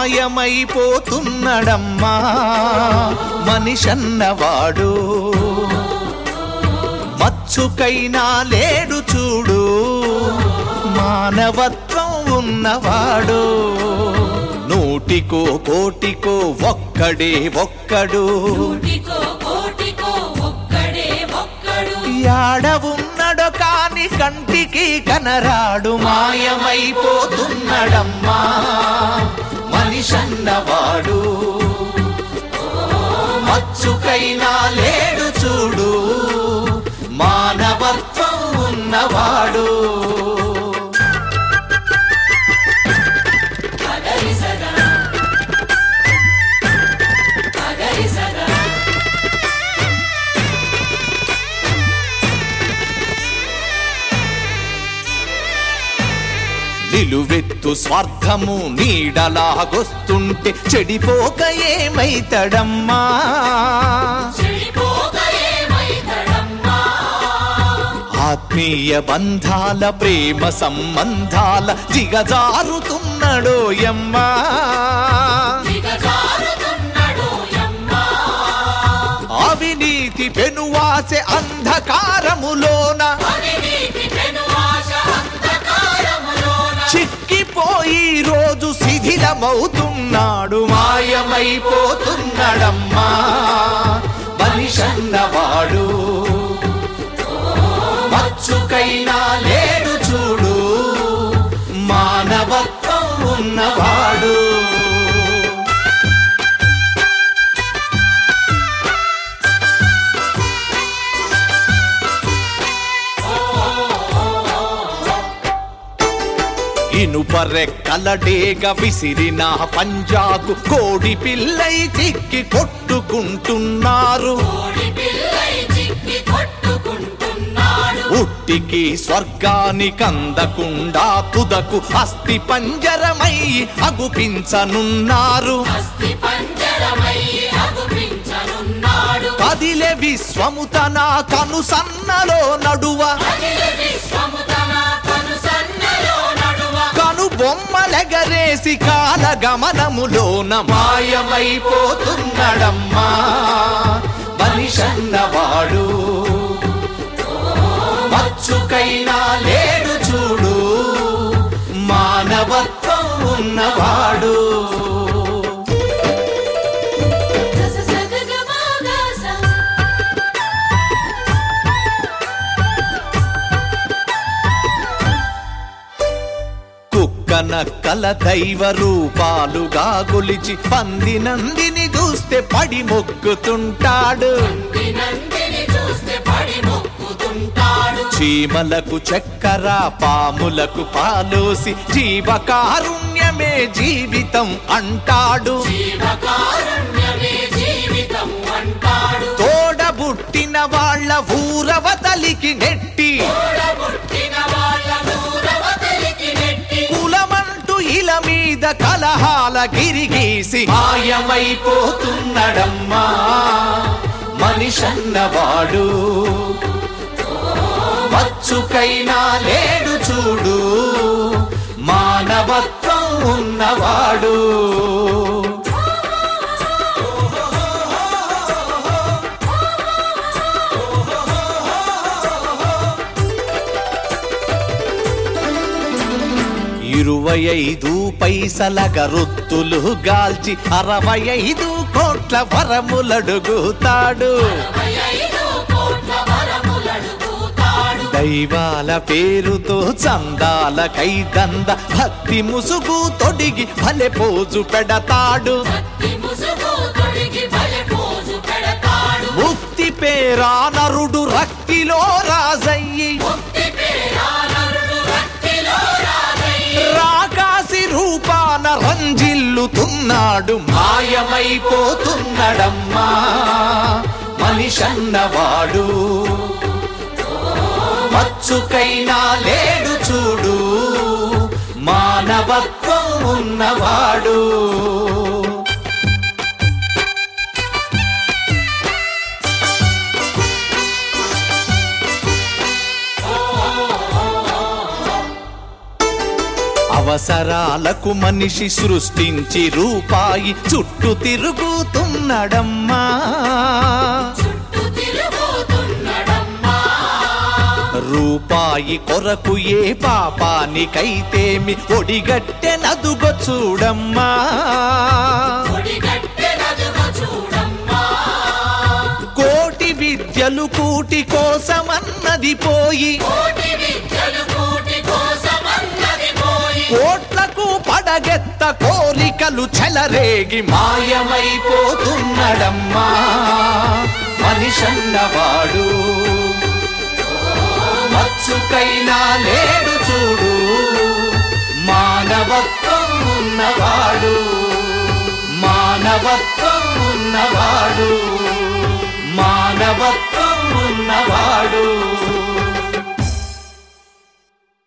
మాయమైపోతున్నడమ్మా మనిషన్నవాడు మచ్చుకైనా లేడు చూడు మానవత్వం ఉన్నవాడు నూటికో కోటికో ఒక్కడే ఒక్కడు నూటికో కోటికో ఒక్కడే ఒక్కడు యాడ ఉన్నడో కాని కంటికి కనరాడు మాయమైపోతున్నడమ్మా మనిషన్నవాడు మచ్చుకైనా లేడు చూడు మానవత్వం ఉన్నవాడు పగరి సదా పగరి సదా నిలువెత్తు స్వార్థము నీడలాగొస్తుంటే చెడిపోక ఏమైతడమ్మా చెడిపోక ఏమైతడమ్మా ఆత్మీయ బంధాల ప్రేమ సంబంధాల దిగజారుతున్నడోయమ్మా దిగజారుతున్నడో యమ్మా అవినీతి పెనువాసె అంధకారములోన అవినీతి పెనువాస అంధకారములోన చిక్కిపోయి రోజు శిథిలమవుతున్నాడు మాయమైపోతున్నాడమ్మా మనిషన్నవాడు మచ్చుకైనా లేడు చూడు మానవత్వం ఉన్నవాడు ఇనుపరెక్కలడేగ విసిరిన పంజాకు కోడి పిల్లై చిక్కి కొట్టుకుంటున్నారు కోడి పిల్లై చిక్కి కొట్టుకుంటున్నాడు ఉట్టికి స్వర్గానికి అందకుండా తుదకు అస్థి పంజరమై అగుపించనున్నారు అస్థి పంజరమై అగుపించనున్నాడు కదిలే విశ్వము తన కనుసన్నలో నడువ అఖిల విశ్వము తన కనుసన్నలో నడువ కను బొమ్మలెగరేసి కాల గమనములోన మాయమైపోతున్నడమ్మా మనిషన్నవాడు మచ్చుకైనా లేడు చూడు మానవత్వం ఉన్నవాడు సస సగగమాగస కుక్కన కల దైవ రూపాలుగా గొలిచి పంది నందిని చూస్తే పడి మొక్కుతుంటాడు నందిని చూస్తే పడి మొక్కుతుంటాడు చీమలకు చక్కెర పాములకు పాలోసి జీవకారుణ్యమే జీవితం అంటాడు జీవకారుణ్యమే జీవితం అంటాడు తోడబుట్టిన వాళ్ళ ఊరవతలికి నెట్టి తోడబుట్టిన వాళ్ళ దూరవతలికి నెట్టి కులమంటూ ఇల మీద కలహాల గిరిగీసి మాయమైపోతున్నడమ్మా మనిషన్నవాడు మచ్చుకైనా లేడు చూడు మానవత్వం ఉన్నవాడు ఇరవై ఐదు పైసల గరొత్తులు గాల్చి అరవై ఐదు కోట్ల వరములడుగుతాడు అరవై ఐదు కోట్ల వరములడుగుతాడు దైవాల పేరుతో చందాల కైదంద భక్తి ముసుగు తొడిగి భలే పోజు పెడతాడు భక్తి ముసుగు తొడిగి భలే పోజు పెడతాడు ముక్తి పేరా నరుడు రక్తిలో రాజయ్యి ముక్తి పేరా నరుడు రక్తిలో రాగయ్యి రాకాసి రూపాన రంజిల్లుతున్నాడు మాయమైపోతున్నడమ్మా మనిషన్నవాడు మచ్చుకైనా లేడు చూడు మానవత్వం ఉన్నవాడు అవసరాలకు మనిషి సృష్టించి రూపాయి చుట్టూ తిరుగుతున్నడమ్మా చుట్టూ తిరుగుతున్నడమ్మా రూపాయి కొరకు ఏ పాపానికైతేమి ఒడిగట్టెనదుగో చూడమ్మా ఒడిగట్టెనదుగో చూడమ్మా కోటి విద్యలు కూటి కోసమన్నది పోయి కోటి విద్యలు కూటి కోసమన్నది పోయి కోట్లకు పడగెత్త కోరికలు చెలరేగి మాయమైపోతున్నడమ్మా మనిషన్నవాడు మచ్చుకైనా లేడు చూడు మానవత్వం ఉన్నవాడు మానవత్వం ఉన్నవాడు మానవత్వం